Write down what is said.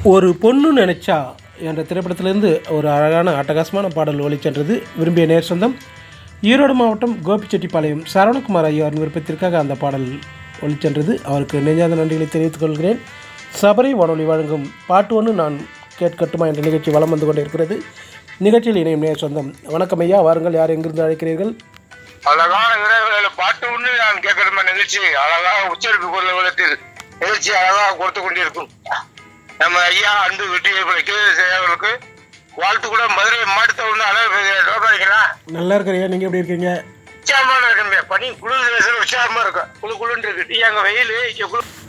ஒரு பொண்ணு நினைச்சா என்ற திரைப்படத்திலிருந்து ஒரு அழகான அட்டகாசமான பாடல் ஒளிச்சென்றது விரும்பிய நேர் சொந்தம் ஈரோடு மாவட்டம் கோபிச்செட்டிப்பாளையம் சரவணகுமார் ஐயாவின் விருப்பத்திற்காக அந்த பாடல் ஒளிச்சென்றது அவருக்கு நெஞ்சாத நன்றிகளை தெரிவித்துக் கொள்கிறேன் சபரி வானொலி வழங்கும் பாட்டு ஒன்று நான் கேட்கட்டுமா என்ற நிகழ்ச்சி வலம் வந்து கொண்டிருக்கிறது நிகழ்ச்சியில் இணையும் நேர் சொந்தம் வணக்கம் ஐயா வாருங்கள் யார் எங்கிருந்து அழைக்கிறீர்கள் அழகான இறைவனில் பாட்டு ஒன்று நான் கேட்கணுமா நிகழ்ச்சி அழகாக உச்சரிப்பு கொள்ள விதத்தில் நிகழ்ச்சி அழகாக கொடுத்து கொண்டிருக்கும் நம்ம ஐயா அன்பு வெற்றி அவர்களுக்கு வாழ்த்து கூட மதுரை மாட்டுத்தவன் அழகா நல்லா இருக்கிறீங்க நீங்கள் எப்படி இருக்கீங்க உற்சாகமான இருக்கேன் பனி குளிர் தேசம் உற்சாகமா இருக்கும் குழு குழுன்னு இருக்கு நீ அங்க வெயில் இங்க குளு